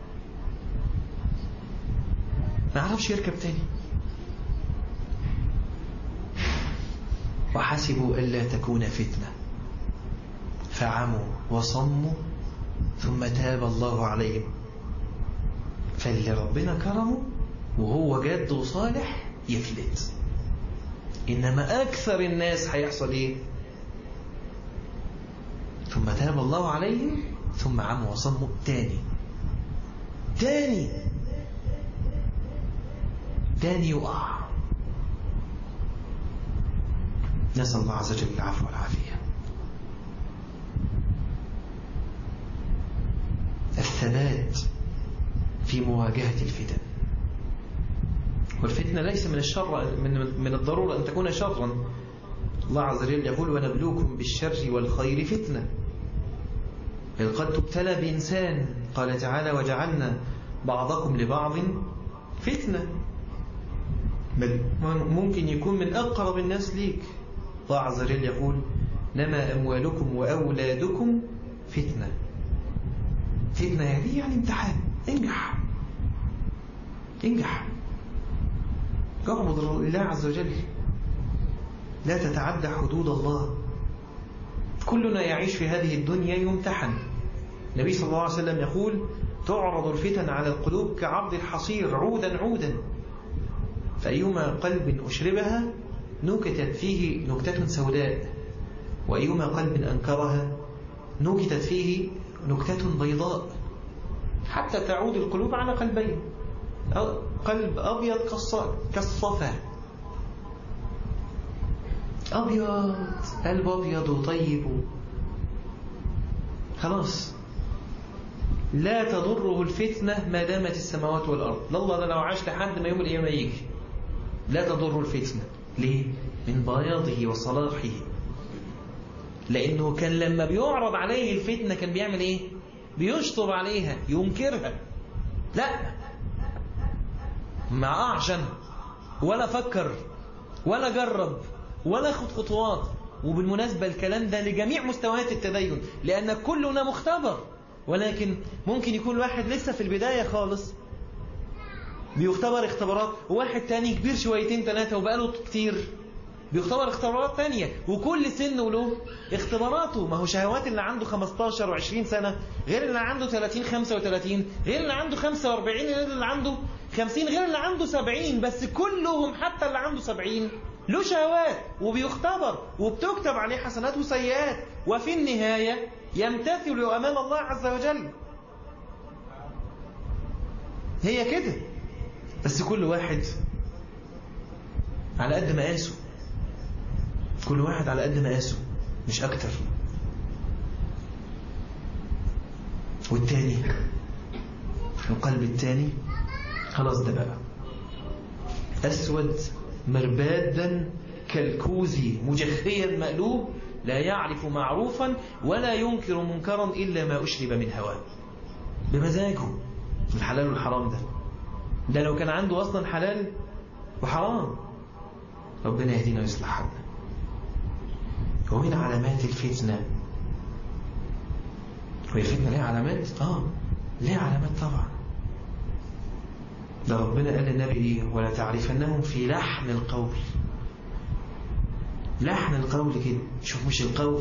ما يعرفش يركب تاني وحسبوا ألا تكون فتنة فعموا وصموا ثم تاب الله عليهم فاللي ربنا كرمه وهو جاد وصالح يفلت إنما أكثر الناس هيحصل إيه ثم تاب الله عليهم ثم عموا وصموا تاني تاني تاني يقع نسأل الله عز وجل العفو والعافية الثبات في مواجهة الفتن والفتنة ليس من الشر من من الضرورة أن تكون شرا الله عز وجل يقول ونبلوكم بالشر والخير فتنة إذ قد تبتلى بإنسان قال تعالى وجعلنا بعضكم لبعض فتنة بل ممكن يكون من أقرب الناس ليك الله عز وجل يقول نما أموالكم وأولادكم فتنة فتنة يعني يعني امتحان انجح انجح اعبد الله عز وجل لا تتعدى حدود الله كلنا يعيش في هذه الدنيا يمتحن النبي صلى الله عليه وسلم يقول تعرض الفتن على القلوب كعرض الحصير عودا عودا فأيما قلب أشربها نكتت فيه نكتة سوداء وأيما قلب أنكرها نكتت فيه نكتة بيضاء حتى تعود القلوب على قلبين قلب أبيض كالصفا أبيض قلب أبيض وطيب خلاص لا تضره الفتنة ما دامت السماوات والأرض الله ده لو عاش لحد ما يوم القيامة يجي لا تضره الفتنة ليه؟ من بياضه وصلاحه لأنه كان لما بيعرض عليه الفتنة كان بيعمل إيه؟ بيشطب عليها ينكرها لا ما أعجن ولا فكر ولا جرب ولا خد خطوات وبالمناسبة الكلام ده لجميع مستويات التدين لأن كلنا مختبر ولكن ممكن يكون واحد لسه في البداية خالص بيختبر اختبارات وواحد تاني كبير شويتين ثلاثة وبقاله كتير بيختبر اختبارات تانية وكل سن وله اختباراته ما هو شهوات اللي عنده 15 و20 سنة غير اللي عنده 30 35 غير اللي عنده 45 غير اللي عنده 50 غير اللي عنده 70 بس كلهم حتى اللي عنده 70 له شهوات وبيختبر وبتكتب عليه حسنات وسيئات وفي النهاية يمتثل أمام الله عز وجل هي كده بس كل واحد على قد مقاسه كل واحد على قد مقاسه مش أكتر والتاني القلب التاني خلاص ده بقى أسود مربادا كالكوز مجخيا مقلوب لا يعرف معروفا ولا ينكر منكرا إلا ما أشرب من هواه بمزاجه الحلال والحرام ده ده لو كان عنده أصلا حلال وحرام ربنا يهدينا ويصلح حالنا ومن علامات الفتنة وهي الفتنة ليها علامات؟ آه ليها علامات طبعا ده ربنا قال للنبي إيه ولا تعرفنهم في لحن القول لحن القول كده شوف مش القول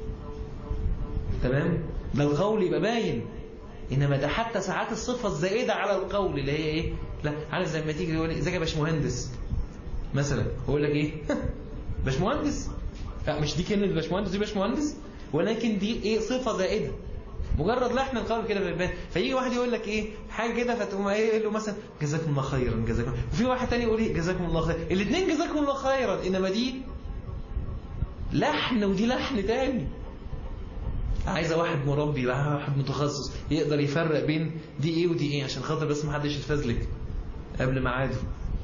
تمام ده القول يبقى باين إنما ده حتى ساعات الصفة الزائدة على القول اللي هي إيه لا عارف زي ما تيجي يقول لي ازيك يا باشمهندس مثلا يقول لك إيه باشمهندس لا مش دي كلمة باشمهندس دي باشمهندس ولكن دي إيه صفة زائدة مجرد لحن القول كده في البال فيجي واحد يقول لك ايه حاجه كده فتقوم ايه له مثلا جزاكم الله خيرا جزاكم وفي واحد تاني يقول ايه جزاكم الله خيرا الاثنين جزاكم الله خيرا انما دي لحن ودي لحن تاني عايزه واحد مربي واحد متخصص يقدر يفرق بين دي ايه ودي ايه عشان خاطر بس ما حدش يتفزلك قبل ميعاده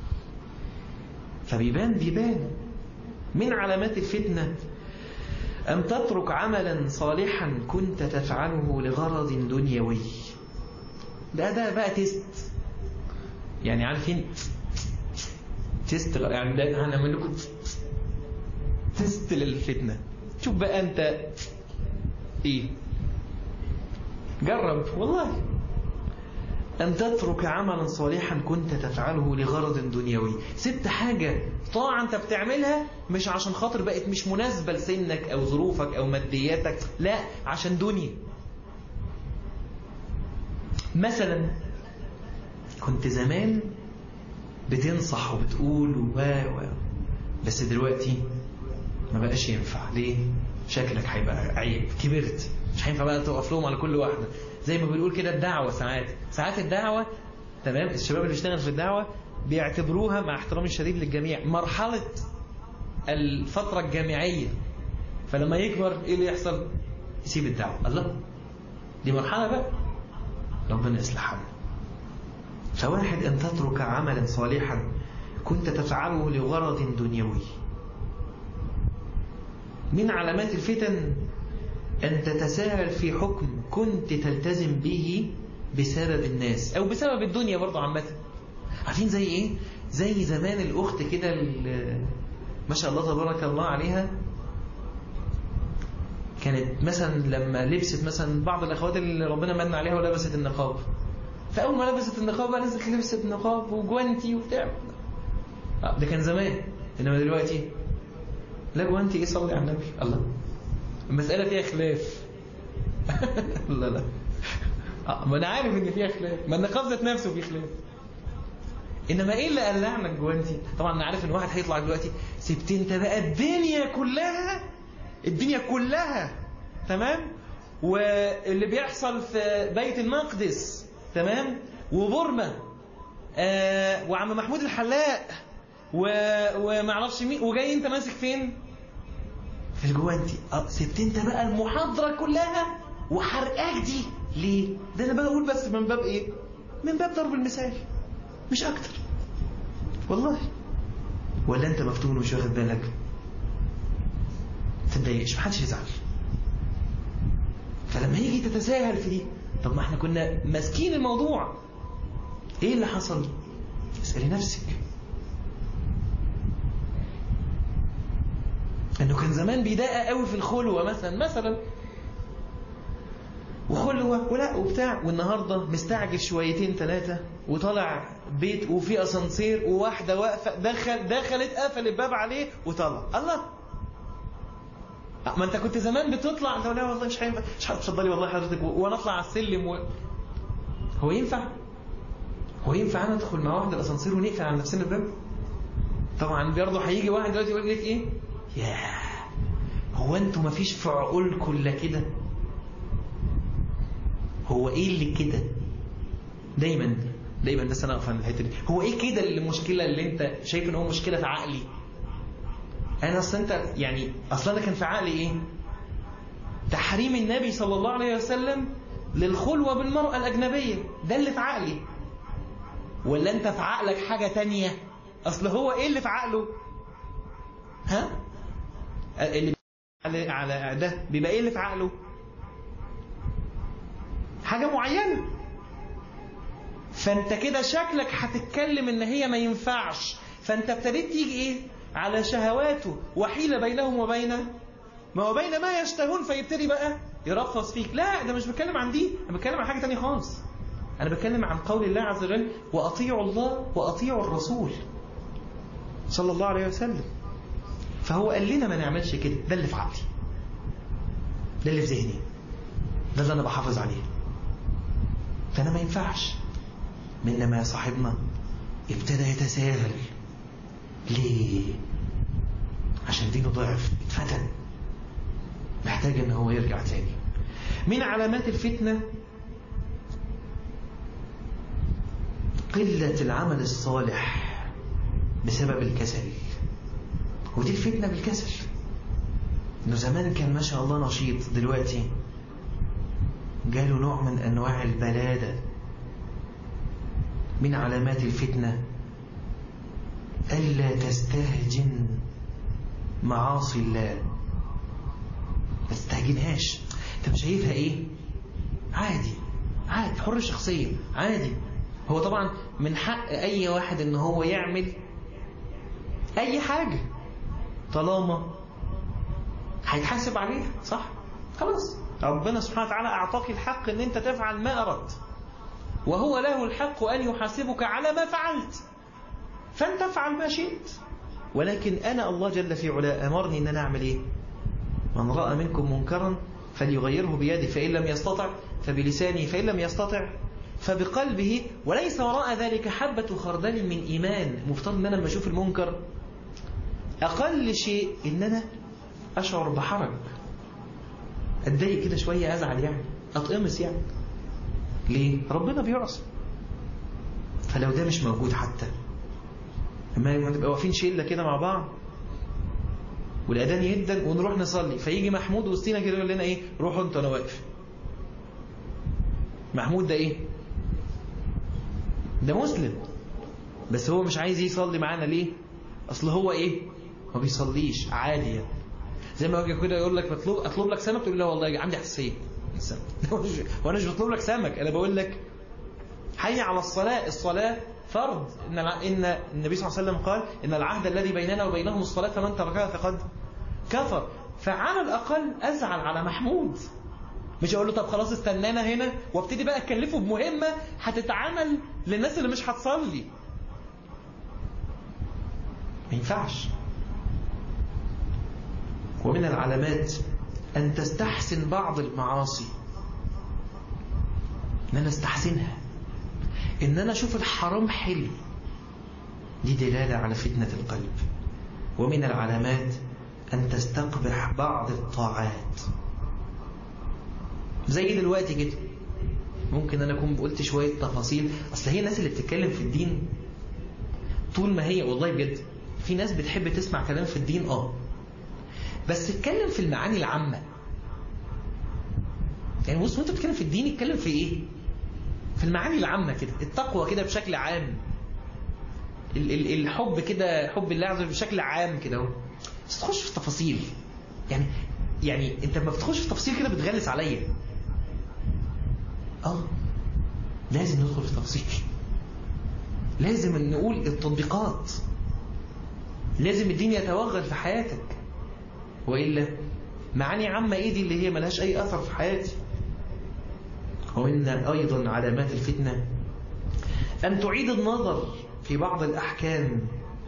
فبيبان بيبان من علامات الفتنه أن تترك عملا صالحا كنت تفعله لغرض دنيوي ده ده بقى تيست يعني عارفين تيست يعني ده هنعمل لكم تيست للفتنة شوف بقى أنت إيه جرب والله أن تترك عملا صالحا كنت تفعله لغرض دنيوي سبت حاجة طاعة أنت بتعملها مش عشان خاطر بقت مش مناسبة لسنك أو ظروفك أو مادياتك لا عشان دنيا مثلا كنت زمان بتنصح وبتقول و و بس دلوقتي ما بقاش ينفع ليه شكلك هيبقى عيب كبرت مش هينفع بقى تقف لهم على كل واحدة زي ما بنقول كده الدعوة ساعات ساعات الدعوة تمام الشباب اللي بيشتغل في الدعوة بيعتبروها مع احترامي الشديد للجميع مرحلة الفترة الجامعية فلما يكبر ايه اللي يحصل يسيب الدعوة الله دي مرحلة بقى ربنا يصلح حالنا فواحد أن تترك عملا صالحا كنت تفعله لغرض دنيوي من علامات الفتن أن تتساهل في حكم كنت تلتزم به بسبب الناس أو بسبب الدنيا برضه عامة عارفين زي إيه؟ زي زمان الأخت كده ما شاء الله تبارك الله عليها كانت مثلا لما لبست مثلا بعض الأخوات اللي ربنا من عليها ولبست النقاب فأول ما لبست النقاب بقى نزلت لبست النقاب وجوانتي وبتاع ده كان زمان إنما دلوقتي لا جوانتي إيه صلي على النبي الله المسألة فيها خلاف لا لا ما أنا عارف إن فيها خلاف ما النقاب ذات نفسه فيه خلاف إنما إيه اللي قلعنا الجوانتي طبعا أنا عارف إن واحد هيطلع دلوقتي سبت أنت بقى الدنيا كلها الدنيا كلها تمام واللي بيحصل في بيت المقدس تمام وبورما آه وعم محمود الحلاق و... ومعرفش مين وجاي انت ماسك فين في الجوانتي اه سبت انت بقى المحاضرة كلها وحرقاك دي ليه ده انا بقول بس من باب ايه من باب ضرب المثال مش اكتر والله ولا انت مفتون ومش واخد بالك تتضايقش محدش يزعل فلما يجي تتساهل في دي طب ما احنا كنا ماسكين الموضوع ايه اللي حصل اسألي نفسك انه كان زمان بيدقق قوي في الخلوة مثلا مثلا وخلوة ولا وبتاع والنهاردة مستعجل شويتين ثلاثة وطلع بيت وفي اسانسير وواحدة واقفة دخل دخلت قفل الباب عليه وطلع الله ما انت كنت زمان بتطلع انت لا والله مش هينفع مش هتفضلي والله حضرتك وانا اطلع على السلم و... هو ينفع هو ينفع انا ادخل مع واحده الاسانسير ونقفل على نفسنا الباب طبعا برضه هيجي واحد دلوقتي يقول لك ايه ياه هو انتوا ما فيش في عقولكم الا كده هو ايه اللي كده دايما دايما بس انا اقف عند الحته دي هو ايه كده المشكله اللي انت شايف ان هو مشكله في عقلي انا اصل انت يعني اصلا انا كان في عقلي ايه تحريم النبي صلى الله عليه وسلم للخلوة بالمرأة الأجنبية ده اللي في عقلي ولا أنت في عقلك حاجة تانية أصل هو إيه اللي في عقله ها اللي على على ده بيبقى إيه اللي في عقله حاجة معينة فأنت كده شكلك هتتكلم إن هي ما ينفعش فأنت ابتديت تيجي إيه على شهواته وحيل بينهم وبين ما هو بين ما يشتهون فيبتدي بقى يرفص فيك لا ده مش بتكلم عن دي انا بتكلم عن حاجه تانية خالص انا بتكلم عن قول الله عز وجل واطيعوا الله واطيعوا الرسول صلى الله عليه وسلم فهو قال لنا ما نعملش كده ده اللي في عقلي ده اللي في ذهني ده اللي انا بحافظ عليه فانا ما ينفعش منا ما يا صاحبنا ابتدى يتساهل ليه عشان دينه ضعف اتفتن محتاج ان هو يرجع تاني من علامات الفتنة قلة العمل الصالح بسبب الكسل ودي الفتنة بالكسل انه زمان كان ما شاء الله نشيط دلوقتي جاله نوع من انواع البلادة من علامات الفتنة ألا تستهجن معاصي الله ما تستهجنهاش انت مش شايفها ايه عادي عادي حر الشخصية عادي هو طبعا من حق اي واحد ان هو يعمل اي حاجة طالما هيتحاسب عليها صح خلاص ربنا سبحانه وتعالى اعطاك الحق ان انت تفعل ما اردت وهو له الحق ان يحاسبك على ما فعلت فانت افعل ما شئت ولكن انا الله جل في علا امرني ان انا اعمل ايه من رأى منكم منكرا فليغيره بيده فإن لم يستطع فبلسانه فإن لم يستطع فبقلبه وليس وراء ذلك حبة خردل من إيمان مفترض أن أنا لما أشوف المنكر أقل شيء إن أنا أشعر بحرج أتضايق كده شوية أزعل يعني أتقمص يعني ليه؟ ربنا بيعصي فلو ده مش موجود حتى لما تبقى واقفين شلة كده مع بعض والاذان يدن ونروح نصلي فيجي محمود وسطينا كده يقول لنا ايه روحوا انتوا انا واقف محمود ده ايه ده مسلم بس هو مش عايز يصلي معانا ليه اصل هو ايه ما بيصليش عادي يعني. زي ما اجي كده يقول لك مطلوب اطلب لك سمك تقول له والله عندي حساسيه وانا مش بطلب لك سمك انا بقول لك حي على الصلاه الصلاه فرض ان ان النبي صلى الله عليه وسلم قال ان العهد الذي بيننا وبينهم الصلاه فمن تركها فقد كفر فعلى الاقل ازعل على محمود مش اقول له طب خلاص استنانا هنا وابتدي بقى اكلفه بمهمه هتتعمل للناس اللي مش هتصلي ما ينفعش ومن العلامات ان تستحسن بعض المعاصي ان انا استحسنها ان انا اشوف الحرام حلو دي دلالة على فتنة القلب ومن العلامات ان تستقبح بعض الطاعات زي دلوقتي كده ممكن انا اكون قلت شوية تفاصيل اصل هي الناس اللي بتتكلم في الدين طول ما هي والله بجد في ناس بتحب تسمع كلام في الدين اه بس اتكلم في المعاني العامة يعني بص وانت بتتكلم في الدين اتكلم في ايه في المعاني العامة كده التقوى كده بشكل عام ال ال الحب كده حب الله عز وجل بشكل عام كده اهو بس تخش في التفاصيل يعني يعني انت لما بتخش في تفاصيل كده بتغلس عليا اه لازم ندخل في تفاصيل لازم نقول التطبيقات لازم الدين يتوغل في حياتك وإلا معاني عامة ايه دي اللي هي ملهاش اي اثر في حياتي وإن أيضا علامات الفتنة أن تعيد النظر في بعض الأحكام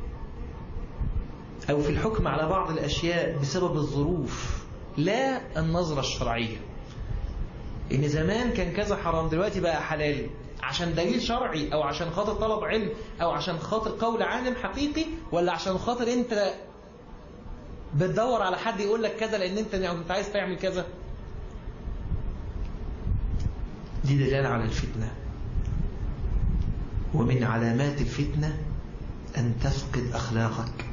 أو في الحكم على بعض الأشياء بسبب الظروف لا النظرة الشرعية إن زمان كان كذا حرام دلوقتي بقى حلال عشان دليل شرعي أو عشان خاطر طلب علم أو عشان خاطر قول عالم حقيقي ولا عشان خاطر أنت بتدور على حد يقول لك كذا لأن أنت كنت عايز تعمل كذا دي دلالة على الفتنة ومن علامات الفتنة أن تفقد أخلاقك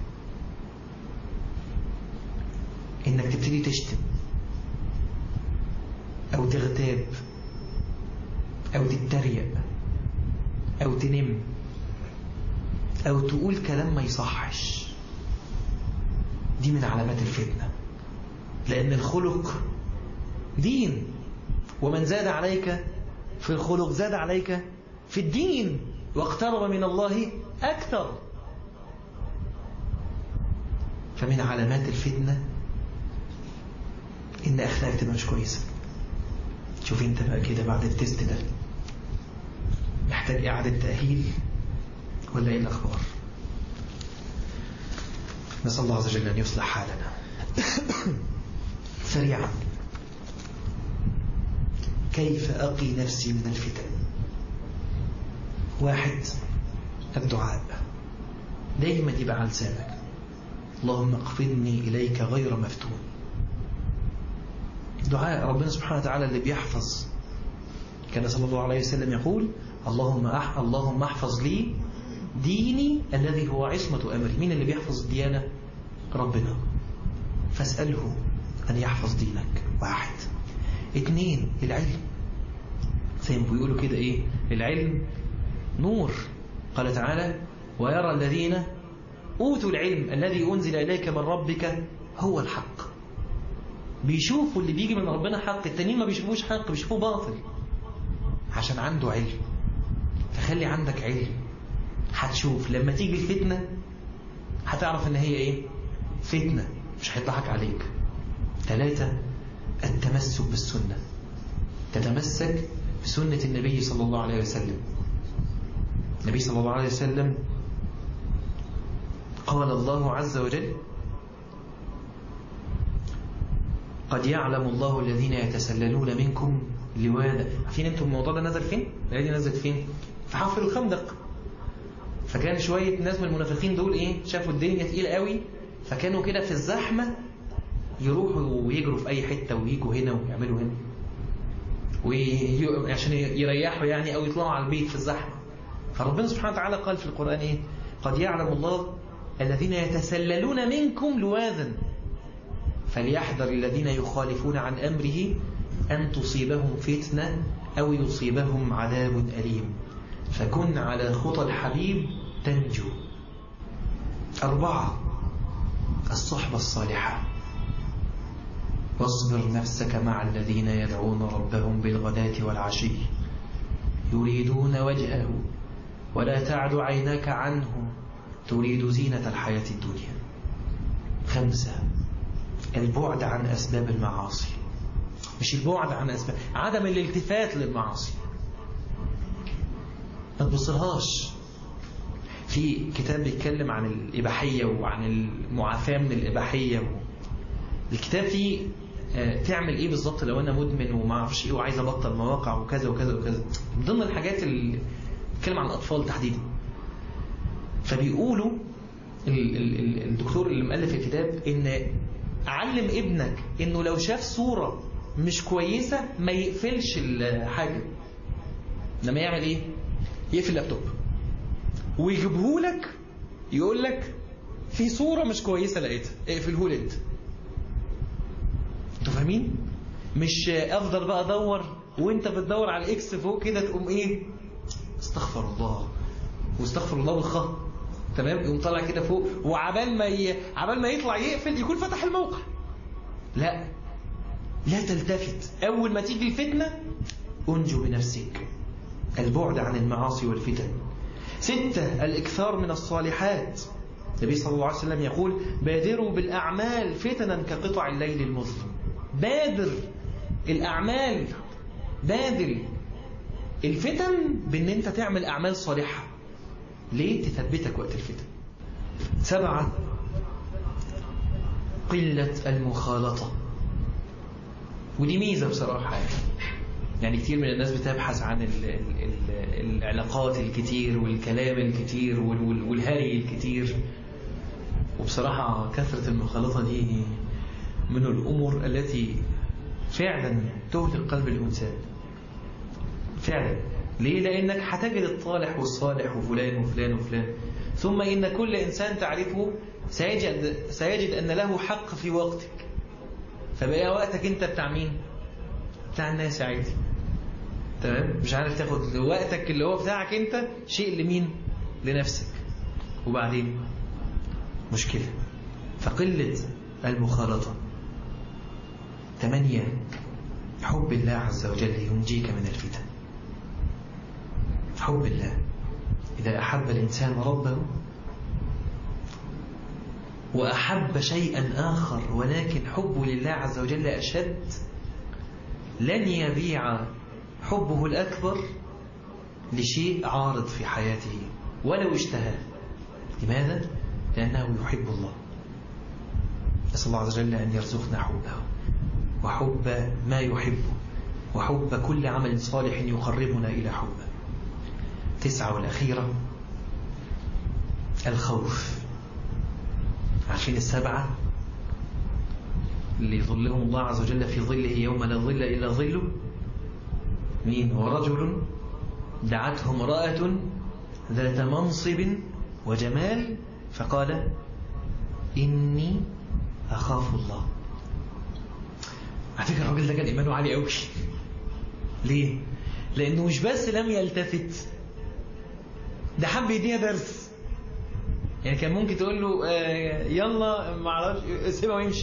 إنك تبتدي تشتم أو تغتاب أو تتريق أو تنم أو تقول كلام ما يصحش دي من علامات الفتنة لأن الخلق دين ومن زاد عليك في الخلق زاد عليك في الدين واقترب من الله أكثر فمن علامات الفتنة إن أخلاقك تبقى مش كويسة شوف انت بقى كده بعد التست ده محتاج إعادة تأهيل ولا إيه الأخبار نسأل الله عز وجل أن يصلح حالنا سريعا كيف أقي نفسي من الفتن واحد الدعاء دايما يبقى على لسانك اللهم اقفضني إليك غير مفتون دعاء ربنا سبحانه وتعالى اللي بيحفظ كان صلى الله عليه وسلم يقول اللهم أح اللهم احفظ لي ديني الذي هو عصمة أمري مين اللي بيحفظ الديانة ربنا فاسأله أن يحفظ دينك واحد اثنين العلم زي ما بيقولوا كده ايه العلم نور قال تعالى ويرى الذين أوتوا العلم الذي أنزل إليك من ربك هو الحق بيشوفوا اللي بيجي من ربنا حق التانيين ما بيشوفوش حق بيشوفوه باطل عشان عنده علم فخلي عندك علم هتشوف لما تيجي الفتنة هتعرف ان هي ايه فتنة مش هيضحك عليك ثلاثة التمسك بالسنة تتمسك بسنة النبي صلى الله عليه وسلم النبي صلى الله عليه وسلم قال الله عز وجل قد يعلم الله الذين يتسللون منكم لواذا عارفين انتم الموضوع ده نزل فين؟ الآية دي نزلت فين؟ في حفر الخندق فكان شوية ناس من المنافقين دول ايه شافوا الدنيا تقيلة قوي فكانوا كده في الزحمة يروحوا ويجروا في أي حتة ويجوا هنا ويعملوا هنا وي... عشان يريحوا يعني أو يطلعوا على البيت في الزحمة فربنا سبحانه وتعالى قال في القرآن إيه قد يعلم الله الذين يتسللون منكم لواذا فليحذر الذين يخالفون عن أمره أن تصيبهم فتنة أو يصيبهم عذاب أليم فكن على خطى الحبيب تنجو أربعة الصحبة الصالحة واصبر نفسك مع الذين يدعون ربهم بالغداة والعشي يريدون وجهه ولا تعد عيناك عنهم تريد زينة الحياة الدنيا خمسة البعد عن أسباب المعاصي مش البعد عن أسباب عدم الالتفات للمعاصي ما تبصلهاش في كتاب بيتكلم عن الإباحية وعن المعافاة من الإباحية الكتاب فيه تعمل ايه بالظبط لو انا مدمن وما اعرفش ايه وعايز ابطل مواقع وكذا وكذا وكذا من ضمن الحاجات اللي بتكلم عن الاطفال تحديدا فبيقولوا الدكتور اللي مؤلف الكتاب ان علم ابنك انه لو شاف صورة مش كويسة ما يقفلش الحاجة لما يعمل ايه يقفل اللابتوب ويجيبهولك يقول لك في صورة مش كويسة لقيتها اقفله انت انتوا فاهمين مش افضل بقى ادور وانت بتدور على الاكس فوق كده تقوم ايه استغفر الله واستغفر الله بالخط تمام يقوم طالع كده فوق وعبال ما ي... عبال ما يطلع يقفل يكون فتح الموقع لا لا تلتفت اول ما تيجي الفتنه انجو بنفسك البعد عن المعاصي والفتن ستة الإكثار من الصالحات النبي صلى الله عليه وسلم يقول بادروا بالأعمال فتنا كقطع الليل المظلم بادر الأعمال بادر الفتن بأن أنت تعمل أعمال صالحة ليه تثبتك وقت الفتن سبعة قلة المخالطة ودي ميزة بصراحة يعني. يعني كتير من الناس بتبحث عن ال ال ال العلاقات الكتير والكلام الكتير والهري الكتير وبصراحة كثرة المخالطة دي من الأمور التي فعلا تهلك قلب الإنسان فعلا ليه؟ لأنك هتجد الطالح والصالح وفلان وفلان وفلان ثم إن كل إنسان تعرفه سيجد, سيجد أن له حق في وقتك فبقى وقتك أنت بتاع مين؟ بتاع الناس عادي تمام مش عارف تاخد وقتك اللي هو بتاعك انت شيء لمين لنفسك وبعدين مشكلة فقلة المخالطة ثمانية حب الله عز وجل ينجيك من الفتن حب الله إذا أحب الإنسان ربه وأحب شيئا آخر ولكن حبه لله عز وجل أشد لن يبيع حبه الأكبر لشيء عارض في حياته ولو اشتهى لماذا؟ لأنه يحب الله نسأل الله عز وجل أن يرزقنا حبه وحب ما يحبه وحب كل عمل صالح يقربنا إلى حبه تسعة والأخيرة الخوف عارفين السبعة اللي يظلهم الله عز وجل في ظله يوم لا ظل إلا ظله مين ورجل دعته امرأة ذات منصب وجمال فقال إني أخاف الله على فكرة الراجل ده كان إيمانه عالي قوي ليه؟ لأنه مش بس لم يلتفت ده حب يديها درس يعني كان ممكن تقول له آه يلا ما اعرفش سيبها ويمشي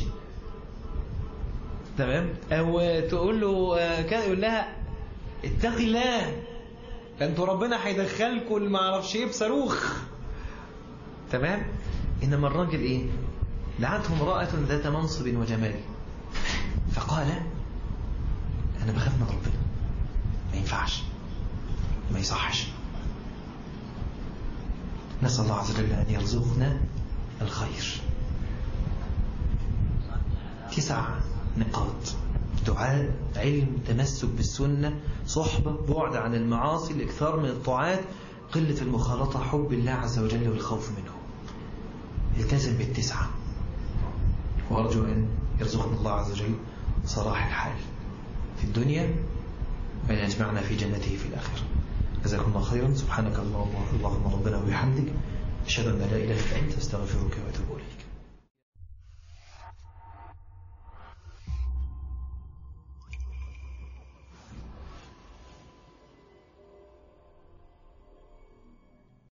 تمام او تقول له آه كان يقول لها اتقي الله انتوا ربنا هيدخلكم ما اعرفش ايه بصاروخ تمام انما الراجل ايه دعته امراه ذات منصب وجمال فقال انا بخاف من ربنا ما ينفعش ما يصحش نسأل الله عز وجل أن يرزقنا الخير تسع نقاط دعاء علم تمسك بالسنة صحبة بعد عن المعاصي الإكثار من الطاعات قلة المخالطة حب الله عز وجل والخوف منه التزم بالتسعة وأرجو أن يرزقنا الله عز وجل صلاح الحال في الدنيا وأن يجمعنا في جنته في الآخرة جزاكم الله خيرا سبحانك اللهم اللهم ربنا وبحمدك أشهد أن لا إله إلا أنت أستغفرك